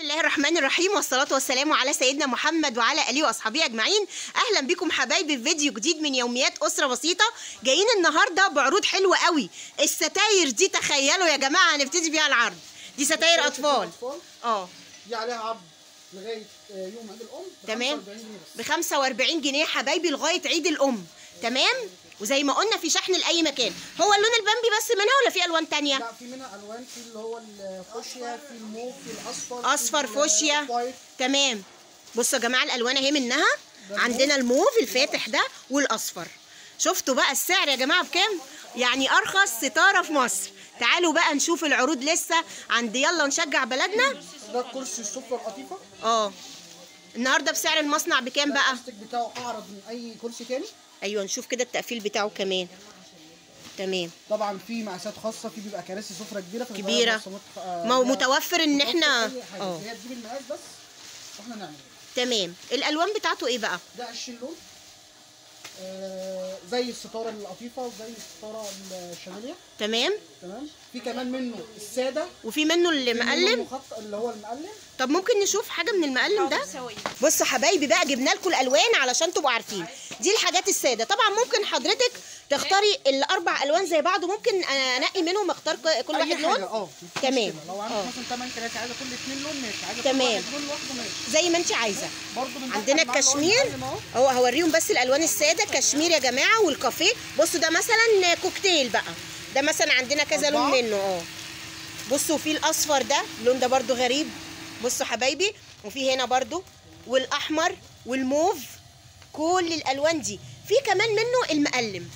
الله الرحمن الرحيم والصلاة والسلام على سيدنا محمد وعلى آله وأصحابه أجمعين أهلا بكم حبايبي في فيديو جديد من يوميات أسرة بسيطة جايين النهاردة بعروض حلوة قوي الستاير دي تخيلوا يا جماعة هنبتدي بيها العرض دي ستاير أطفال اه دي عليها عرض لغايه آه، يوم عيد الام ب تمام 45 جنيه بس ب 45 جنيه حبايبي لغاية عيد الأم تمام وزي ما قلنا في شحن لأي مكان هو اللون البامبي بس منها ولا في ألوان تانية لا في منها الوان في اللي هو الفوشيا في الموف في الاصفر اصفر في فوشيا الوايت. تمام بصوا يا جماعه الالوان اهي منها عندنا الموف الفاتح ده والاصفر شفتوا بقى السعر يا جماعه بكام يعني ارخص ستاره في مصر تعالوا بقى نشوف العروض لسه عند يلا نشجع بلدنا ده الكرسي السفره القطيفه اه النهارده بسعر المصنع بكام بقى البلاستيك بتاعه اعرض من اي كرسي تاني ايوه نشوف كده التقفيل بتاعه كمان تمام طبعا في مقاسات خاصه في بيبقى كراسي سفره كبيره في كبيرة. مقسمات، آه، ما هو ليها متوفر ان احنا أي حاجة. اه هي تجيب المقاس بس واحنا نعمل تمام الالوان بتاعته ايه بقى ده 20 لون آه زي الستاره القطيفه وزي الستاره الشماليه تمام تمام في كمان منه الساده وفي منه اللي في منه مقلم المخط- اللي هو المقلم طب ممكن نشوف حاجه من المقلم ده بصوا حبايبي بقى جبنا لكم الالوان علشان تبقوا عارفين دي الحاجات الساده طبعا ممكن حضرتك تختاري الاربع الوان زي بعض وممكن انقي منهم اختار ك- كل أي واحد حاجة، لون اه مفيش تمام. مشكلة. لو عندك اه. مثلا 8 كراسي عايزه كل اثنين لون ماشي عايزه تمام. كل واحد لون لوحده ماشي زي ما انت عايزه برضه من عندنا الكشمير اهو هوريهم بس الالوان الساده كشمير يا جماعه والكافيه بصوا ده مثلا كوكتيل بقى ده مثلا عندنا كذا لون أربعة. منه اه بصوا في الاصفر ده اللون ده برضو غريب بصوا حبايبي وفي هنا برضو والاحمر والموف كل الالوان دي في كمان منه المقلم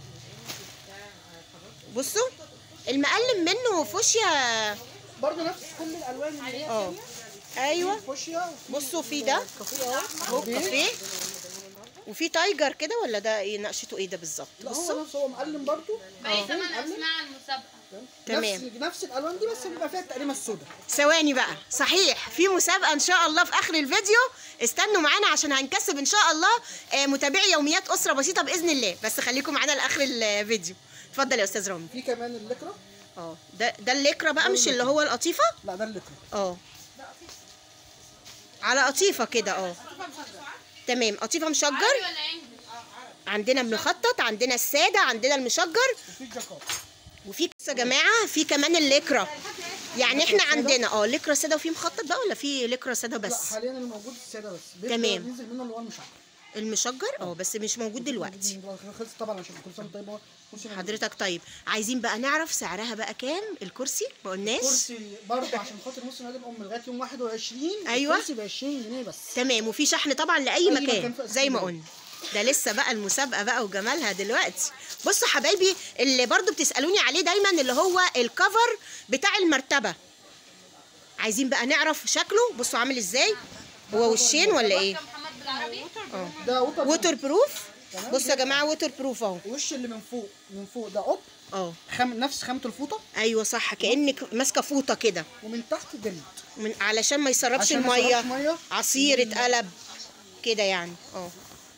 بصوا المقلم منه فوشيا برضه نفس كل الالوان اللي هي اه ايوه فوشيا بصوا في ده كافيه اهو اهو كافيه وفي تايجر كده ولا ده ايه نقشته ايه ده بالظبط لا بصوا هو نفسه هو مقلم برضه باقي ثمان اسماء المسابقه تمام. نفس نفس الالوان دي بس بيبقى فيها التقريمه السوداء ثواني بقى صحيح في مسابقه ان شاء الله في اخر الفيديو استنوا معانا عشان هنكسب ان شاء الله آه، متابعي يوميات اسره بسيطه باذن الله بس خليكم معانا لاخر الفيديو اتفضل يا استاذ رامي في كمان الليكرا اه ده ده الليكرا بقى مش اللي هو القطيفه لا ده الليكرا اه على قطيفه كده اه تمام قطيفه مشجر عربي ولا انجلش عندنا المخطط عندنا الساده عندنا المشجر وفي الجاكار وفي بس يا جماعه في كمان الليكرا يعني احنا عندنا اه ليكرا ساده وفي مخطط بقى ولا في ليكرا ساده لا بس حاليا الموجود الساده بس بيبدأ تمام. ينزل منه اللي هو المشعر المشجر اه بس مش موجود دلوقتي خلص طبعا عشان كل سنه طيبه كرسي موجود. حضرتك طيب عايزين بقى نعرف سعرها بقى كام الكرسي ما قلناش كرسي برضه عشان خاطر موسم عيد الام لغايه يوم 21 أيوة. الكرسي ب 20 جنيه بس تمام وفي شحن طبعا لاي أي مكان, مكان في زي ما اسكندرية. قلنا ده لسه بقى المسابقه بقى وجمالها دلوقتي بصوا حبايبي اللي برضو بتسالوني عليه دايما اللي هو الكفر بتاع المرتبه عايزين بقى نعرف شكله بصوا عامل ازاي هو وشين ولا ايه محمد بالعربي اه ده ووتر ووتر بروف بصوا يا جماعه ووتر بروف اهو الوش اللي من فوق من فوق ده قط اه خم... نفس خامه الفوطه ايوه صح كانك ماسكه فوطه كده ومن تحت جلد من علشان ما يسربش عشان ما الميه يسربش مية. عصير اتقلب كده يعني اه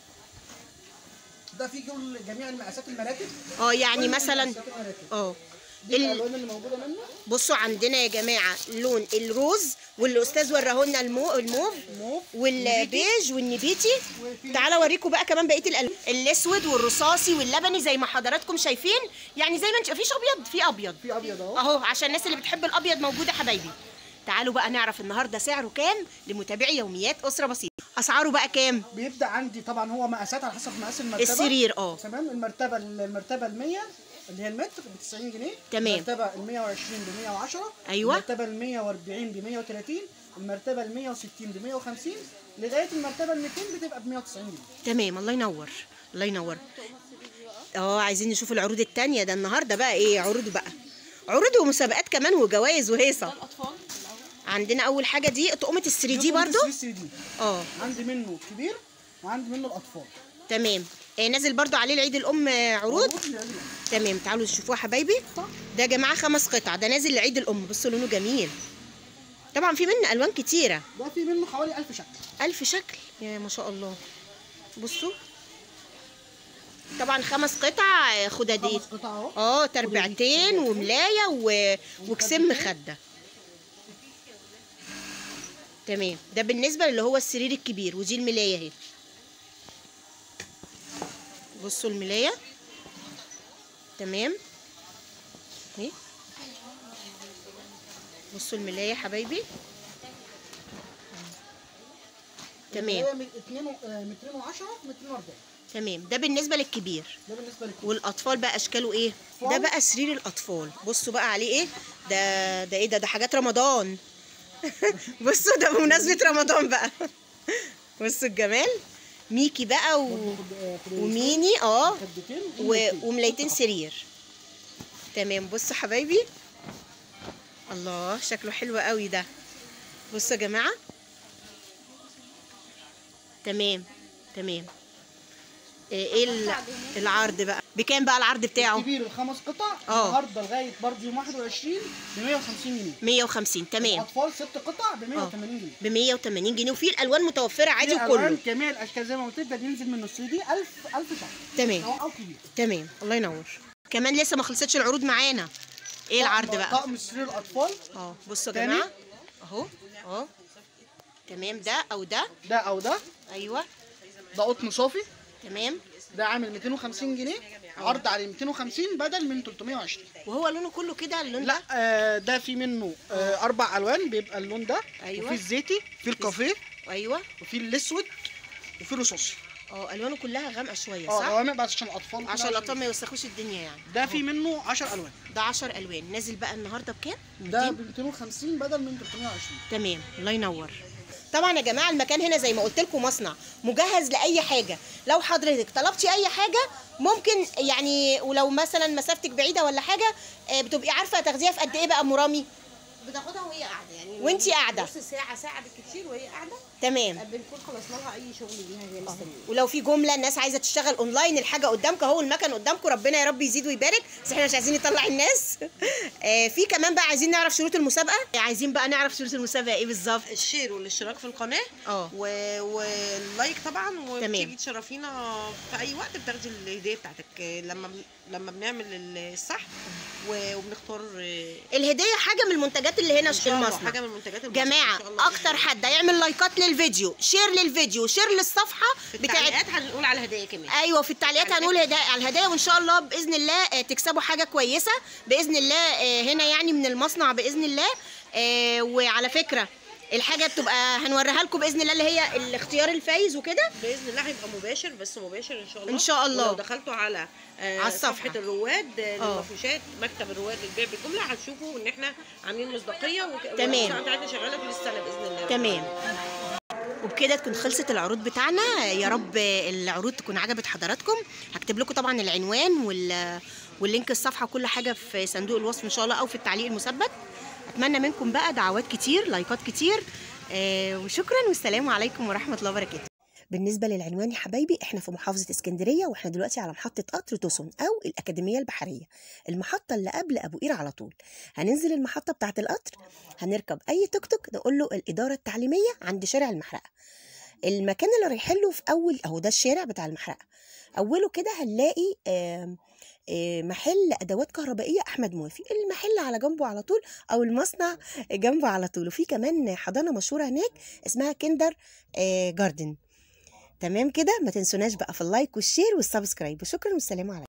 ده فيه كل جميع المقاسات المراتب اه يعني كل مثلا مقاسات المراتب. اه دي ال- الالوان اللي موجوده منه بصوا عندنا يا جماعه لون الروز واللي الاستاذ وراهولنا المو الموف موف والبيج والنبيتي وفي- تعالى اوريكم بقى كمان بقيه الالوان الاسود والرصاصي واللبني زي ما حضراتكم شايفين يعني زي ما انت مفيش ابيض في ابيض في ابيض اهو اهو عشان الناس اللي بتحب الابيض موجوده حبايبي تعالوا بقى نعرف النهارده سعره كام لمتابعي يوميات اسره بسيطه اسعاره بقى كام بيبدا عندي طبعا هو مقاسات على حسب مقاس المرتبه السرير اه تمام المرتبه المرتبه ال 100 اللي هي المتر ب 90 جنيه تمام. المرتبه ال 120 ب 110 أيوة. المرتبه ال 140 ب 130 المرتبه ال 160 ب 150 لغايه المرتبه ال 200 بتبقى ب 190 جنيه تمام الله ينور الله ينور اه عايزين نشوف العروض التانية ده النهارده بقى ايه عروض بقى عروض ومسابقات كمان وجوائز وهيصه عندنا اول حاجه دي طقمه ال 3 دي برضو 3 دي اه عندي منه كبير وعندي منه الاطفال تمام آه نازل برضو عليه العيد الام آه، عروض عروض للعيد. تمام تعالوا شوفوها حبايبي ده يا جماعه خمس قطع ده نازل لعيد الام بصوا لونه جميل طبعا في منه الوان كتيره ده في منه حوالي 1000 شكل ألف شكل يا ما شاء الله بصوا طبعا خمس قطع آه، خداديت خمس قطع اهو اه تربعتين وملايه و... وكسم خده تمام ده بالنسبه اللي هو السرير الكبير ودي الملايه اهي بصوا الملايه تمام اهي بصوا الملايه يا حبايبي تمام هي من 2 210 240 تمام ده بالنسبه للكبير ده بالنسبه لك والاطفال بقى اشكاله ايه ده أطفال. بقى سرير الاطفال بصوا بقى عليه ايه ده ده ايه ده ده حاجات رمضان بصوا ده بمناسبه رمضان بقى بصوا الجمال ميكي بقى و... وميني اه خدتين و... وملايتين سرير تمام بصوا حبايبي الله شكله حلو قوي ده بصوا يا جماعه تمام تمام ايه إيه ال- العرض بقى بكام بقى العرض بتاعه الكبير الخمس قطع آه. النهارده لغايه برضه يوم 21 ب 150 جنيه 150 تمام الاطفال ست قطع ب 180 جنيه ب 180 جنيه وفي الالوان متوفره عادي في ألوان وكله جميع الاشكال زي ما قلت لك ده بينزل منه 3 دي 1000 1000 شهر تمام سواء او كبير تمام الله ينور كمان لسه ما خلصتش العروض معانا ايه العرض بقى طقم سرير الاطفال اه بصوا يا تاني. جماعه اهو اهو تمام ده او ده ده او ده ايوه ده قطن صافي تمام ده عامل 250 جنيه عرض عليه 250 بدل من 320 وهو لونه كله كده اللون لا ده آه ده في منه آه اربع الوان بيبقى اللون ده أيوة. وفي الزيتي في الكافيه ايوه وفي الاسود وفي الرصاصي اه الوانه كلها غامقه شويه اه صح غوامق بس عشان الاطفال كده عشان الاطفال ما يوسخوش الدنيا يعني ده في منه 10 الوان ده 10 الوان نازل بقى النهارده بكام ده 200 ب 250 بدل من 320 تمام الله ينور طبعا يا جماعه المكان هنا زي ما قلت لكم مصنع مجهز لاي حاجه لو حضرتك طلبتي اي حاجه ممكن يعني ولو مثلا مسافتك بعيده ولا حاجه آه، بتبقي عارفه تاخديها في قد ايه بقى مرامي بتاخدها وهي قاعده يعني وانتي قاعدة. نص ساعه ساعه بالكتير وهي قاعده تمام بنكون خلصنا لها اي شغل ليها هي مستنيه ولو في جمله الناس عايزه تشتغل اونلاين الحاجه قدامك اهو المكن قدامكم ربنا يا رب يزيد ويبارك بس احنا مش عايزين نطلع الناس آه، في كمان بقى عايزين نعرف شروط المسابقه عايزين بقى نعرف شروط المسابقه ايه بالظبط الشير والاشتراك في القناه اه و... واللايك طبعا تمام. وتيجي تشرفينا في اي وقت بتاخدي الهديه بتاعتك لما بن- لما بنعمل السحب و- وبنختار الهديه حاجه من المنتجات اللي هنا إن في شاء الله المصنع حاجه من المنتجات المصنع جماعه إن شاء الله اكتر حد هيعمل لايكات للفيديو شير للفيديو شير للصفحه في بتاعت التعليقات هنقول على الهدايا كمان ايوه في التعليقات هنقول هدا- على الهدايا وان شاء الله باذن الله آه، تكسبوا حاجه كويسه باذن الله آه، هنا يعني من المصنع باذن الله آه، وعلى فكره الحاجه بتبقى هنوريها لكم باذن الله اللي هي الاختيار الفايز وكده باذن الله هيبقى مباشر بس مباشر ان شاء الله إن شاء الله. ولو دخلتوا على آه على الصفحة. صفحه الرواد آه، آه. للمفروشات مكتب الرواد للبيع بالجمله هتشوفوا ان احنا عاملين مصداقيه وك... تمام. والساعة بتاعتنا شغاله طول السنه باذن الله تمام وبكده تكون خلصت العروض بتاعنا يا رب العروض تكون عجبت حضراتكم هكتب لكم طبعا العنوان وال واللينك الصفحه وكل حاجه في صندوق الوصف ان شاء الله او في التعليق المثبت اتمنى منكم بقى دعوات كتير لايكات كتير آه وشكرا والسلام عليكم ورحمه الله وبركاته بالنسبة للعنوان يا حبايبي احنا في محافظة اسكندرية واحنا دلوقتي على محطة قطر توسن او الأكاديمية البحرية المحطة اللي قبل أبو قير على طول هننزل المحطة بتاعة القطر هنركب أي توك توك نقول له الإدارة التعليمية عند شارع المحرقة المكان اللي رايحين له في أول أهو ده الشارع بتاع المحرقة أوله كده هنلاقي آم، آم، محل أدوات كهربائية أحمد موافي المحل على جنبه على طول أو المصنع جنبه على طول وفي كمان حضانة مشهورة هناك اسمها كندر آه، جاردن تمام كده ما تنسوناش بقى في اللايك والشير والسبسكرايب وشكرا والسلام عليكم